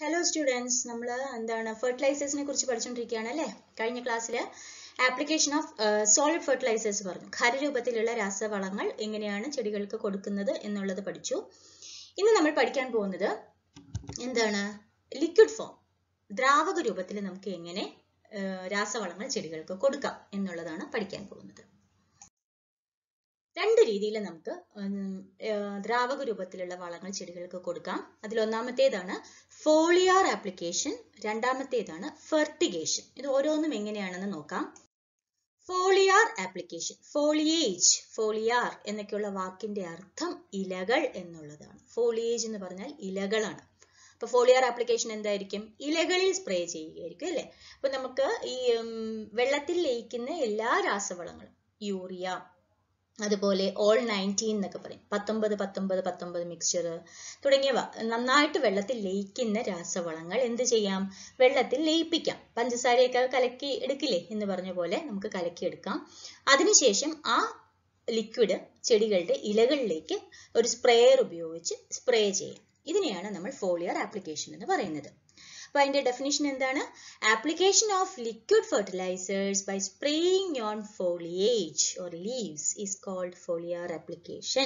Hello students നമ്മൾ എന്താണ് ഫെർട്ടിലൈസേഴ്സിനെ കുറിച്ച് പഠിച്ചുകൊണ്ടിരിക്കുകയാണ് അല്ലേ കഴിഞ്ഞ ക്ലാസ്സിൽ ആപ്ലിക്കേഷൻ ഓഫ് സോളിഡ് ഫെർട്ടിലൈസേഴ്സ് പറഞ്ഞു ഖരരൂപത്തിലുള്ള രാസവളങ്ങൾ എങ്ങനെയാണ് ചെടികൾക്ക് കൊടുക്കുന്നത് എന്നുള്ളത് പഠിച്ചു ഇന്ന് നമ്മൾ പഠിക്കാൻ പോകുന്നത് എന്താണ് ലിക്വിഡ് ഫോം ദ്രാവക രൂപത്തിൽ നമുക്ക് എങ്ങനെ രാസവളങ്ങൾ ചെടികൾക്ക് കൊടുക്കാം എന്നുള്ളതാണ് പഠിക്കാൻ പോകുന്നത് രണ്ട് രീതിയിൽ നമുക്ക് ദ്രാവക രൂപത്തിലുള്ള വളങ്ങൾ ചെടികൾക്ക് കൊടുക്കാം അതിൽ ഒന്നാമത്തേതാണ് ഫോളിയാർ ആപ്ലിക്കേഷൻ രണ്ടാമത്തേതാണ് ഫെർട്ടിഗേഷൻ ഇത് ഓരോന്നും എങ്ങനെയാണെന്ന് നോക്കാം ഫോളിയാർ ആപ്ലിക്കേഷൻ ഫോളിയേജ് ഫോളിയാർ എന്നൊക്കെയുള്ള വാക്കിന്റെ അർത്ഥം ഇലകൾ എന്നുള്ളതാണ് ഫോളിയേജ് എന്ന് പറഞ്ഞാൽ ഇലകളാണ് അപ്പൊ ഫോളിയാർ ആപ്ലിക്കേഷൻ എന്തായിരിക്കും ഇലകളിൽ സ്പ്രേ ചെയ്യുകയായിരിക്കും അല്ലെ അപ്പൊ നമുക്ക് ഈ വെള്ളത്തിൽ ലയിക്കുന്ന എല്ലാ രാസവളങ്ങളും യൂറിയ അതുപോലെ ഓൾ നയൻറ്റീൻ എന്നൊക്കെ പറയും പത്തൊമ്പത് പത്തൊമ്പത് പത്തൊമ്പത് മിക്സ്ചർ തുടങ്ങിയവ നന്നായിട്ട് വെള്ളത്തിൽ ലയിക്കുന്ന രാസവളങ്ങൾ എന്ത് ചെയ്യാം വെള്ളത്തിൽ ലയിപ്പിക്കാം പഞ്ചസാരയൊക്കെ കലക്കി എടുക്കില്ലേ എന്ന് പറഞ്ഞ പോലെ നമുക്ക് കലക്കി എടുക്കാം അതിനുശേഷം ആ ലിക്വിഡ് ചെടികളുടെ ഇലകളിലേക്ക് ഒരു സ്പ്രേയർ ഉപയോഗിച്ച് സ്പ്രേ ചെയ്യാം ഇതിനെയാണ് നമ്മൾ ഫോളിയർ ആപ്ലിക്കേഷൻ എന്ന് പറയുന്നത് അപ്പൊ അതിന്റെ ഡെഫിനിഷൻ എന്താണ് application of liquid fertilisers by spraying on foliage or leaves is called foliar application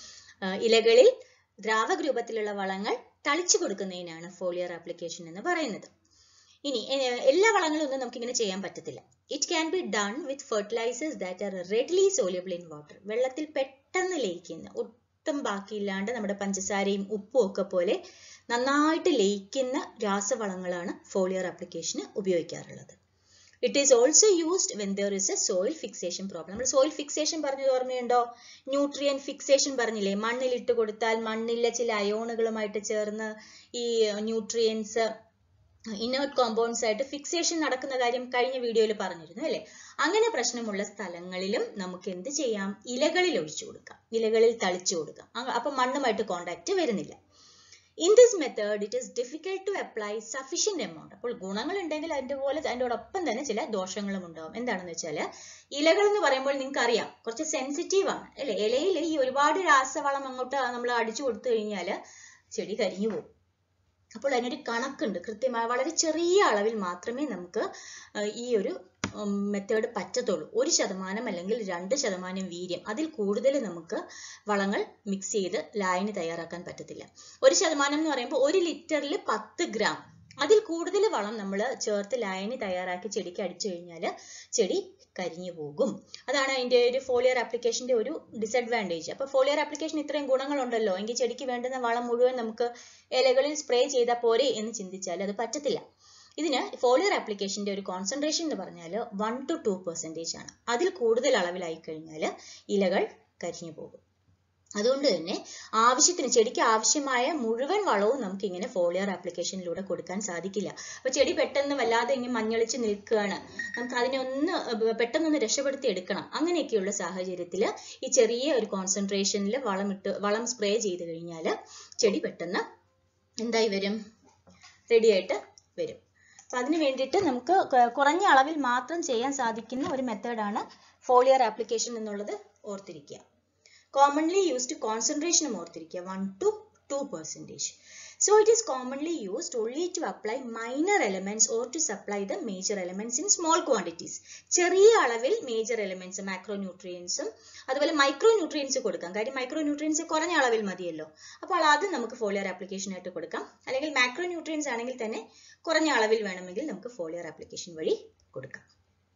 ഇലകളിൽ ദ്രാവക രൂപത്തിലുള്ള വളങ്ങൾ തളിച്ചു കൊടുക്കുന്നതിനാണ് ഫോളിയർ ആപ്ലിക്കേഷൻ എന്ന് പറയുന്നത് ഇനി എല്ലാ വളങ്ങളും ഒന്നും നമുക്ക് ഇങ്ങനെ ചെയ്യാൻ പറ്റത്തില്ല it can be done with fertilisers that are readily soluble in water വെള്ളത്തിൽ പെട്ടെന്ന് ലയിക്കുന്ന ഒട്ടും ബാക്കിയില്ലാണ്ട് നമ്മുടെ പഞ്ചസാരയും ഉപ്പും ഒക്കെ പോലെ നന്നായിട്ട് ലയിക്കുന്ന രാസവളങ്ങളാണ് ഫോളിയർ ആപ്ലിക്കേഷന് ഉപയോഗിക്കാറുള്ളത് it is also used when there is a soil fixation problem നമ്മൾ സോയിൽ ഫിക്സേഷൻ പറഞ്ഞത് ഓർമ്മയുണ്ടോ ന്യൂട്രിയൻ ഫിക്സേഷൻ പറഞ്ഞില്ലേ മണ്ണിൽ ഇട്ട് കൊടുത്താൽ മണ്ണിലെ ചില അയോണുകളുമായിട്ട് ചേർന്ന് ഈ ന്യൂട്രിയൻസ് ഇനേർട്ട് കോമ്പൗണ്ട്സ് ആയിട്ട് ഫിക്സേഷൻ നടക്കുന്ന കാര്യം കഴിഞ്ഞ വീഡിയോയിൽ പറഞ്ഞിരുന്നു അല്ലെ അങ്ങനെ പ്രശ്നമുള്ള സ്ഥലങ്ങളിലും നമുക്ക് എന്ത് ചെയ്യാം ഇലകളിൽ ഒഴിച്ചു കൊടുക്കാം ഇലകളിൽ തളിച്ചു കൊടുക്കാം അപ്പൊ മണ്ണുമായിട്ട് കോണ്ടാക്ട് വരുന്നില്ല in this method it is difficult to apply sufficient amount അപ്പോൾ ഗുണങ്ങൾ ഉണ്ടെങ്കിൽ അതിന്റെ പോലെ അതിൻ്റെയോടൊപ്പം തന്നെ ചില ദോഷങ്ങളും ഉണ്ടാവും എന്താണെന്ന് വെച്ചാൽ ഇലകൾ എന്ന് പറയുമ്പോൾ നിങ്ങൾക്ക് അറിയാം കുറച്ച് സെൻസിറ്റീവ് ആണ് അല്ലെ ഇലയിൽ ഈ ഒരുപാട് രാസവളം അങ്ങോട്ട് നമ്മൾ അടിച്ചു കൊടുത്തു കഴിഞ്ഞാൽ ചെടി കരിഞ്ഞു പോകും അപ്പോൾ അതിനൊരു കണക്കുണ്ട് കൃത്യമായ വളരെ ചെറിയ അളവിൽ മാത്രമേ നമുക്ക് ഈ ഒരു മെത്തേഡ് പറ്റത്തുള്ളൂ ഒരു ശതമാനം അല്ലെങ്കിൽ രണ്ട് ശതമാനം വീര്യം അതിൽ കൂടുതൽ നമുക്ക് വളങ്ങൾ മിക്സ് ചെയ്ത് ലായനി തയ്യാറാക്കാൻ പറ്റത്തില്ല ഒരു ശതമാനം എന്ന് പറയുമ്പോൾ ഒരു ലിറ്ററിൽ പത്ത് ഗ്രാം അതിൽ കൂടുതൽ വളം നമ്മൾ ചേർത്ത് ലായനി തയ്യാറാക്കി ചെടിക്ക് അടിച്ചു കഴിഞ്ഞാൽ ചെടി കരിഞ്ഞു പോകും അതാണ് അതിന്റെ ഒരു ഫോളിയർ ആപ്ലിക്കേഷന്റെ ഒരു ഡിസഡ്വാൻറ്റേജ് അപ്പൊ ഫോളിയർ ആപ്ലിക്കേഷൻ ഇത്രയും ഗുണങ്ങളുണ്ടല്ലോ എങ്കിൽ ചെടിക്ക് വേണ്ടുന്ന വളം മുഴുവൻ നമുക്ക് ഇലകളിൽ സ്പ്രേ ചെയ്താൽ പോരെ എന്ന് ചിന്തിച്ചാൽ അത് പറ്റത്തില്ല ഇതിന് ഫോളിയർ ആപ്ലിക്കേഷന്റെ ഒരു കോൺസെൻട്രേഷൻ എന്ന് പറഞ്ഞാൽ വൺ ടു ടു പെർസെൻറ്റേജ് ആണ് അതിൽ കൂടുതൽ അളവിലായി കഴിഞ്ഞാൽ ഇലകൾ കരിഞ്ഞു പോകും അതുകൊണ്ട് തന്നെ ആവശ്യത്തിന് ചെടിക്ക് ആവശ്യമായ മുഴുവൻ വളവും നമുക്ക് ഇങ്ങനെ ഫോളിയർ ആപ്ലിക്കേഷനിലൂടെ കൊടുക്കാൻ സാധിക്കില്ല അപ്പൊ ചെടി പെട്ടെന്ന് വല്ലാതെ ഇങ്ങനെ മഞ്ഞളിച്ച് നിൽക്കുകയാണ് നമുക്ക് അതിനെ ഒന്ന് പെട്ടെന്നൊന്ന് രക്ഷപ്പെടുത്തി എടുക്കണം അങ്ങനെയൊക്കെയുള്ള സാഹചര്യത്തിൽ ഈ ചെറിയ ഒരു കോൺസെൻട്രേഷനിൽ വളം ഇട്ട് വളം സ്പ്രേ ചെയ്ത് കഴിഞ്ഞാൽ ചെടി പെട്ടെന്ന് എന്തായി വരും റെഡി ആയിട്ട് വരും അപ്പൊ അതിന് വേണ്ടിയിട്ട് നമുക്ക് കുറഞ്ഞ അളവിൽ മാത്രം ചെയ്യാൻ സാധിക്കുന്ന ഒരു മെത്തേഡാണ് ഫോളിയർ ആപ്ലിക്കേഷൻ എന്നുള്ളത് ഓർത്തിരിക്കുക commonly used concentration ഓർത്തിരിക്കുക one to two percentage so it is commonly used only to apply minor elements or to supply the major elements in small quantities ചെറിയ അളവിൽ മേജർ എലമെന്റ്സ് മാക്രോ ന്യൂട്രിയൻസും അതുപോലെ micro nutrients കൊടുക്കാം കാര്യം micro nutrients കുറഞ്ഞ അളവിൽ മതിയല്ലോ അപ്പോൾ അത് നമുക്ക് ഫോളിയർ ആപ്ലിക്കേഷൻ ആയിട്ട് കൊടുക്കാം അല്ലെങ്കിൽ മാക്രോ ന്യൂട്രിയൻസ് ആണെങ്കിൽ തന്നെ കുറഞ്ഞ അളവിൽ വേണമെങ്കിൽ നമുക്ക് ഫോളിയർ ആപ്ലിക്കേഷൻ വഴി കൊടുക്കാം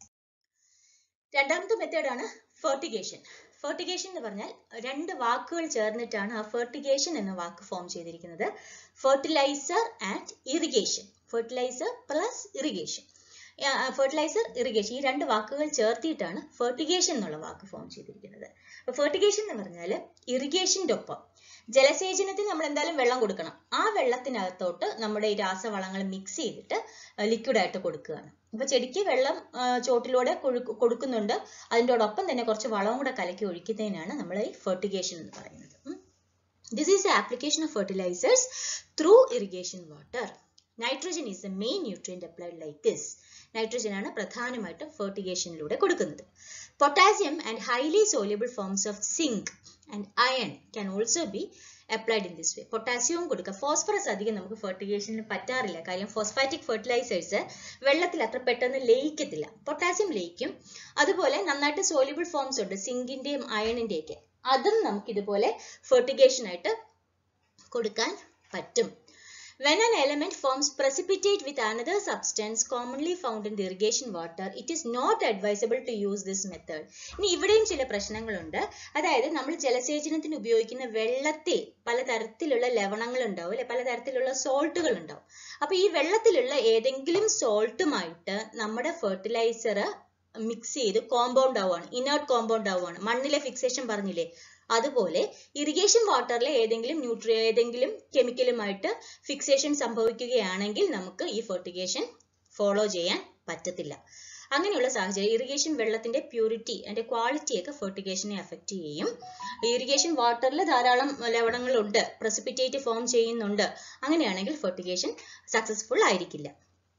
രണ്ടാമത്തെ മെത്തേഡാണ് ഫെർട്ടിഗേഷൻ ഫെർട്ടിഗേഷൻ എന്ന് പറഞ്ഞാൽ രണ്ട് വാക്കുകൾ ചേർന്നിട്ടാണ് ആ ഫെർട്ടിഗേഷൻ എന്ന വാക്ക് ഫോം ചെയ്തിരിക്കുന്നത് fertiliser and irrigation fertiliser plus irrigation fertiliser irrigation ഈ രണ്ട് വാക്കുകൾ ചേർത്തിയിട്ടാണ് ഫെർട്ടിഗേഷൻ എന്നുള്ള വാക്ക് ഫോം ചെയ്തിരിക്കുന്നത് അപ്പൊ ഫെർട്ടിഗേഷൻ എന്ന് പറഞ്ഞാൽ ഇറിഗേഷന്റെ ഒപ്പം ജലസേചനത്തിന് നമ്മൾ എന്തായാലും വെള്ളം കൊടുക്കണം ആ വെള്ളത്തിനകത്തോട്ട് നമ്മുടെ ഈ രാസവളങ്ങൾ മിക്സ് ചെയ്തിട്ട് ലിക്വിഡ് ആയിട്ട് കൊടുക്കുകയാണ് അപ്പൊ ചെടിക്ക് വെള്ളം ചോട്ടിലൂടെ കൊടുക്കുന്നുണ്ട് അതിൻ്റെയോടൊപ്പം തന്നെ കുറച്ച് വളവും കൂടെ കലക്കി ഒഴിക്കുന്നതിനാണ് നമ്മൾ ഈ ഫെർട്ടിഗേഷൻ എന്ന് പറയുന്നത് this is application of fertilisers through irrigation water nitrogen is the main nutrient applied like this nitrogen ആണ് പ്രധാനമായിട്ടും ഫെർട്ടിഗേഷനിലൂടെ കൊടുക്കുന്നത് potassium and highly soluble forms of zinc and iron can also be applied in this way പൊട്ടാസ്യവും കൊടുക്കുക phosphorus അധികം നമുക്ക് ഫെർട്ടിഗേഷനിൽ പറ്റാറില്ല കാര്യം ഫോസ്ഫാറ്റിക് ഫെർട്ടിലൈസേഴ്സ് വെള്ളത്തിൽ അത്ര പെട്ടെന്ന് ലയിക്കത്തില്ല പൊട്ടാസ്യം ലയിക്കും അതുപോലെ നന്നായിട്ട് സോലിബിൾ ഫോംസ് ഉണ്ട് സിങ്കിന്റെയും അയണിന്റെയും ഒക്കെ അതും നമുക്ക് ഇതുപോലെ ഫെർട്ടിഗേഷൻ ആയിട്ട് കൊടുക്കാൻ പറ്റും When an element forms precipitate with another substance commonly found in the irrigation water, it is not advisable to use this method. ഇനി ഇവിടെയും ചില പ്രശ്നങ്ങളുണ്ട് അതായത് നമ്മൾ ജലസേചനത്തിന് ഉപയോഗിക്കുന്ന വെള്ളത്തിൽ പലതരത്തിലുള്ള ലവണങ്ങൾ ഉണ്ടാവും അല്ലെ പലതരത്തിലുള്ള സോൾട്ടുകൾ ഉണ്ടാവും അപ്പൊ ഈ വെള്ളത്തിലുള്ള ഏതെങ്കിലും സോൾട്ടുമായിട്ട് നമ്മുടെ ഫെർട്ടിലൈസർ മിക്സ് ചെയ്ത് കോമ്പൗണ്ട് ആവുകയാണ് ഇനേർട്ട് കോമ്പൗണ്ട് ആവുകയാണ് മണ്ണിലെ ഫിക്സേഷൻ പറഞ്ഞില്ലേ അതുപോലെ ഇറിഗേഷൻ വാട്ടറിലെ ഏതെങ്കിലും ന്യൂട്രി ഏതെങ്കിലും കെമിക്കലുമായിട്ട് ഫിക്സേഷൻ സംഭവിക്കുകയാണെങ്കിൽ നമുക്ക് ഈ ഫെർട്ടിഗേഷൻ ഫോളോ ചെയ്യാൻ പറ്റത്തില്ല അങ്ങനെയുള്ള സാഹചര്യം ഇറിഗേഷൻ വെള്ളത്തിന്റെ പ്യൂരിറ്റി അതിന്റെ ക്വാളിറ്റിയൊക്കെ ഫെർട്ടിഗേഷനെ അഫക്റ്റ് ചെയ്യും ഇറിഗേഷൻ വാട്ടറിൽ ധാരാളം ലവണങ്ങളുണ്ട് പ്രസിപ്പിറ്റേറ്റ് ഫോം ചെയ്യുന്നുണ്ട് അങ്ങനെയാണെങ്കിൽ ഫെർട്ടിഗേഷൻ സക്സസ്ഫുൾ ആയിരിക്കില്ല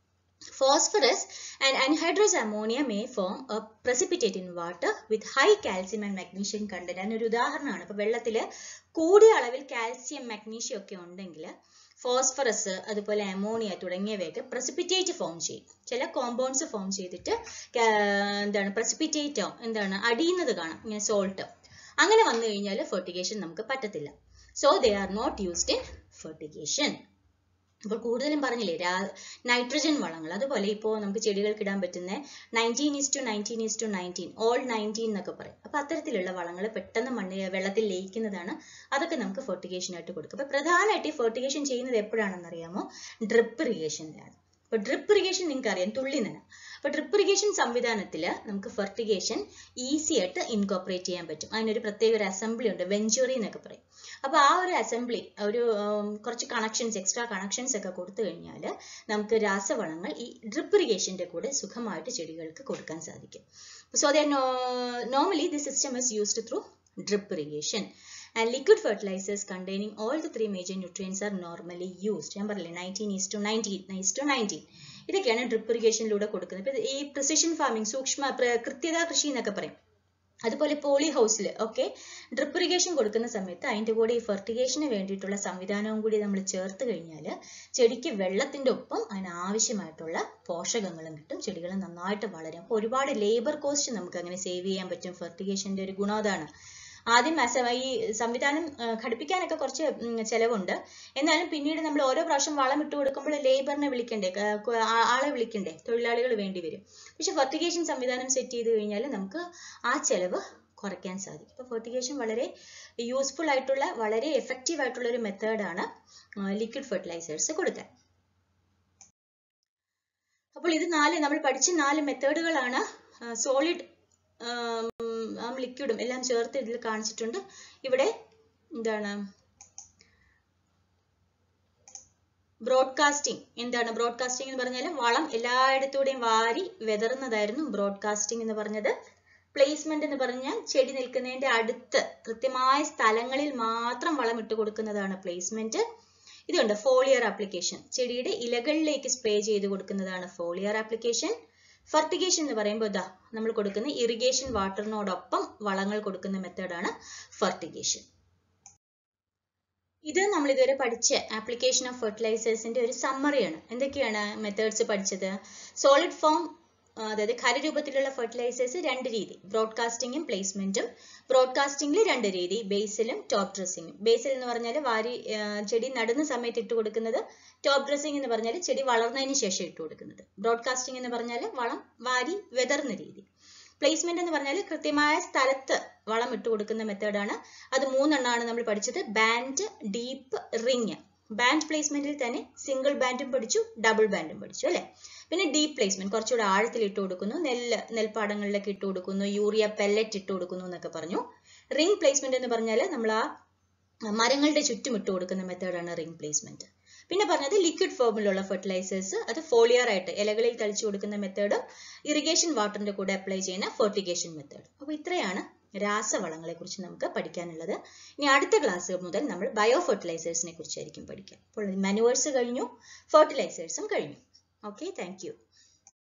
Phosphorus and anhydrous ammonia may form a precipitate in water with high calcium and magnesium content. അതിനൊരു ഉദാഹരണമാണ് ഇപ്പൊ വെള്ളത്തില് കൂടിയ അളവിൽ കാൽസ്യം മഗ്നീഷ്യം ഒക്കെ ഉണ്ടെങ്കിൽ ഫോസ്ഫറസ് അതുപോലെ അമോണിയ തുടങ്ങിയവയൊക്കെ പ്രസിപ്പിറ്റേറ്റ് ഫോം ചെയ്യും ചില കോമ്പൗണ്ട്സ് ഫോം ചെയ്തിട്ട് എന്താണ് പ്രസിപ്പിറ്റേറ്റ് എന്താണ് അടിയുന്നത് കാണാം ഇങ്ങനെ സോൾട്ട് അങ്ങനെ വന്നു കഴിഞ്ഞാൽ ഫെർട്ടിഗേഷൻ നമുക്ക് പറ്റത്തില്ല so they are not used in fertigation അപ്പോൾ കൂടുതലും പറഞ്ഞില്ലേ നൈട്രജൻ വളങ്ങൾ അതുപോലെ ഇപ്പോൾ നമുക്ക് ചെടികൾക്ക് ഇടാൻ പറ്റുന്ന nineteen is to nineteen is to nineteen all nineteen എന്നൊക്കെ പറയും അപ്പോൾ അത്തരത്തിലുള്ള വളങ്ങൾ പെട്ടെന്ന് മണ്ണ് വെള്ളത്തിൽ ലയിക്കുന്നതാണ് അതൊക്കെ നമുക്ക് ഫെർട്ടിഗേഷൻ ആയിട്ട് കൊടുക്കും അപ്പോൾ പ്രധാനമായിട്ട് ഈ ഫെർട്ടിഗേഷൻ ചെയ്യുന്നത് എപ്പോഴാണെന്ന് അറിയാമോ ഡ്രിപ്പ് ഇറിഗേഷനിലാണ് അപ്പോൾ ഡ്രിപ്പ് ഇറിഗേഷൻ നിങ്ങൾക്ക് അറിയാം തുള്ളി നന അപ്പോൾ ഡ്രിപ്പ് ഇറിഗേഷൻ സംവിധാനത്തിൽ നമുക്ക് ഫെർട്ടിഗേഷൻ ഈസി ആയിട്ട് ഇൻകോപ്പറേറ്റ് ചെയ്യാൻ പറ്റും അതിനൊരു പ്രത്യേക ഒരു അസംബ്ലി ഉണ്ട് വെഞ്ചുറി എന്നൊക്കെ പറയും അപ്പോൾ ആ ഒരു അസംബ്ലി ഒരു കുറച്ച് കണക്ഷൻസ് എക്സ്ട്രാ കണക്ഷൻസ് ഒക്കെ കൊടുത്തു കഴിഞ്ഞാൽ നമുക്ക് രാസവളങ്ങൾ ഈ ഡ്രിപ്പ് ഇറിഗേഷന്റെ കൂടെ സുഖമായിട്ട് ചെടികൾക്ക് കൊടുക്കാൻ സാധിക്കും so the normally the system is used through drip irrigation and liquid fertilizers containing all the three major nutrients are normally used ഞാൻ പറഞ്ഞില്ലേ nineteen is to nineteen is to nineteen ഇതൊക്കെയാണ് ഡ്രിപ്പ് ഇറിഗേഷനിലൂടെ കൊടുക്കുന്നത് ഇപ്പൊ ഈ പ്രിസിഷൻ ഫാമിംഗ് സൂക്ഷ്മ കൃത്യത കൃഷി എന്നൊക്കെ പറയും അതുപോലെ പോളി ഹൗസിൽ ഒക്കെ ഡ്രിപ്പ് ഇറിഗേഷൻ കൊടുക്കുന്ന സമയത്ത് അതിൻ്റെ കൂടെ ഈ ഫെർട്ടിഗേഷന് വേണ്ടിയിട്ടുള്ള സംവിധാനവും കൂടി നമ്മൾ ചേർത്ത് കഴിഞ്ഞാൽ ചെടിക്ക് വെള്ളത്തിൻ്റെ ഒപ്പം അതിന് ആവശ്യമായിട്ടുള്ള പോഷകങ്ങളും കിട്ടും ചെടികൾ നന്നായിട്ട് വളരും അപ്പോൾ ഒരുപാട് ലേബർ കോസ്റ്റ് നമുക്ക് അങ്ങനെ സേവ് ചെയ്യാൻ പറ്റും ഫെർട്ടിഗേഷൻ്റെ ഒരു ഗുണം അതാണ് ആദ്യം ഈ സംവിധാനം ഘടിപ്പിക്കാനൊക്കെ കുറച്ച് ചിലവുണ്ട് എന്നാലും പിന്നീട് നമ്മൾ ഓരോ പ്രാവശ്യം വളം ഇട്ട് കൊടുക്കുമ്പോൾ ലേബറിനെ വിളിക്കണ്ടേ ആളെ വിളിക്കണ്ടേ തൊഴിലാളികൾ വേണ്ടി വരും പക്ഷെ ഫെർട്ടിഗേഷൻ സംവിധാനം സെറ്റ് ചെയ്ത് കഴിഞ്ഞാൽ നമുക്ക് ആ ചെലവ് കുറയ്ക്കാൻ സാധിക്കും അപ്പോൾ ഫെർട്ടിഗേഷൻ വളരെ യൂസ്ഫുൾ ആയിട്ടുള്ള വളരെ എഫക്റ്റീവ് ആയിട്ടുള്ള ഒരു മെത്തേഡാണ് ലിക്വിഡ് ഫെർട്ടിലൈസേഴ്സ് കൊടുക്കാൻ അപ്പോൾ ഇത് നാല് നമ്മൾ പഠിച്ച നാല് മെത്തേഡുകളാണ് സോളിഡ് ലിക്വിഡും എല്ലാം ചേർത്ത് ഇതിൽ കാണിച്ചിട്ടുണ്ട് ഇവിടെ എന്താണ് ബ്രോഡ്കാസ്റ്റിംഗ് എന്താണ് ബ്രോഡ്കാസ്റ്റിംഗ് എന്ന് പറഞ്ഞാൽ വളം എല്ലായിടത്തൂടെയും വാരി വെതറുന്നതായിരുന്നു ബ്രോഡ്കാസ്റ്റിംഗ് എന്ന് പറഞ്ഞത് പ്ലേസ്മെന്റ് എന്ന് പറഞ്ഞാൽ ചെടി നിൽക്കുന്നതിന്റെ അടുത്ത് കൃത്യമായ സ്ഥലങ്ങളിൽ മാത്രം വളം ഇട്ട് കൊടുക്കുന്നതാണ് പ്ലേസ്മെന്റ് ഇതുണ്ട് ഫോളിയർ ആപ്ലിക്കേഷൻ ചെടിയുടെ ഇലകളിലേക്ക് സ്പ്രേ ചെയ്ത് കൊടുക്കുന്നതാണ് ഫോളിയർ ആപ്ലിക്കേഷൻ ഫെർട്ടിഗേഷൻ എന്ന് പറയുമ്പോൾ ഇതാ നമ്മൾ കൊടുക്കുന്ന ഇറിഗേഷൻ വാട്ടറിനോടൊപ്പം വളങ്ങൾ കൊടുക്കുന്ന മെത്തേഡാണ് ഫെർട്ടിഗേഷൻ ഇത് നമ്മൾ ഇതുവരെ പഠിച്ച ആപ്ലിക്കേഷൻ ഓഫ് ഫെർട്ടിലൈസേഴ്സിന്റെ ഒരു സമ്മറിയാണ് എന്തൊക്കെയാണ് മെത്തേഡ്സ് പഠിച്ചത് സോളിഡ് ഫോം അതായത് ഖരരൂപത്തിലുള്ള ഫെർട്ടിലൈസേഴ്സ് രണ്ട് രീതി ബ്രോഡ്കാസ്റ്റിംഗും പ്ലേസ്മെന്റും ബ്രോഡ്കാസ്റ്റിംഗിൽ രണ്ട് രീതി ബേസിലും ടോപ്പ് ഡ്രസ്സിങ്ങും ബേസിൽ എന്ന് പറഞ്ഞാൽ വാരി ചെടി നടുന്ന സമയത്ത് ഇട്ട് കൊടുക്കുന്നത് ടോപ്പ് ഡ്രസ്സിംഗ് എന്ന് പറഞ്ഞാൽ ചെടി വളർന്നതിന് ശേഷം ഇട്ട് കൊടുക്കുന്നത് ബ്രോഡ്കാസ്റ്റിംഗ് എന്ന് പറഞ്ഞാൽ വളം വാരി വെതർന്ന രീതി പ്ലേസ്മെന്റ് എന്ന് പറഞ്ഞാൽ കൃത്യമായ സ്ഥലത്ത് വളം ഇട്ട് കൊടുക്കുന്ന മെത്തേഡാണ് അത് മൂന്നെണ്ണമാണ് നമ്മൾ പഠിച്ചത് ബാൻഡ് ഡീപ്പ് റിങ് ബാൻഡ് പ്ലേസ്മെന്റിൽ തന്നെ സിംഗിൾ ബാൻഡും പഠിച്ചു ഡബിൾ ബാൻഡും പഠിച്ചു അല്ലെ പിന്നെ ഡീപ്പ് പ്ലേസ്മെന്റ് കുറച്ചുകൂടെ ആഴത്തിൽ ഇട്ട് കൊടുക്കുന്നു നെല്ല് നെൽപ്പാടങ്ങളിലൊക്കെ ഇട്ട് കൊടുക്കുന്നു യൂറിയ പെല്ലറ്റ് ഇട്ട് കൊടുക്കുന്നു എന്നൊക്കെ പറഞ്ഞു റിംഗ് പ്ലേസ്മെന്റ് എന്ന് പറഞ്ഞാൽ നമ്മൾ ആ മരങ്ങളുടെ ചുറ്റും ഇട്ട് കൊടുക്കുന്ന മെത്തേഡാണ് റിംഗ് പ്ലേസ്മെന്റ് പിന്നെ പറഞ്ഞത് ലിക്വിഡ് ഫോമിലുള്ള ഫെർട്ടിലൈസേഴ്സ് അത് ഫോളിയർ ആയിട്ട് ഇലകളിൽ തളിച്ചു കൊടുക്കുന്ന മെത്തേഡും ഇറിഗേഷൻ വാട്ടറിന്റെ കൂടെ അപ്ലൈ ചെയ്യുന്ന ഫെർട്ടിഗേഷൻ മെത്തേഡ് അപ്പോൾ ഇത്രയാണ് രാസവളങ്ങളെ കുറിച്ച് നമുക്ക് പഠിക്കാനുള്ളത് ഇനി അടുത്ത ക്ലാസ് മുതൽ നമ്മൾ ബയോ ഫെർട്ടിലൈസേഴ്സിനെ കുറിച്ചായിരിക്കും പഠിക്കുക അപ്പോൾ മാനുവേഴ്സ് കഴിഞ്ഞു ഫെർട്ടിലൈസേഴ്സും കഴിഞ്ഞു ഓക്കെ താങ്ക്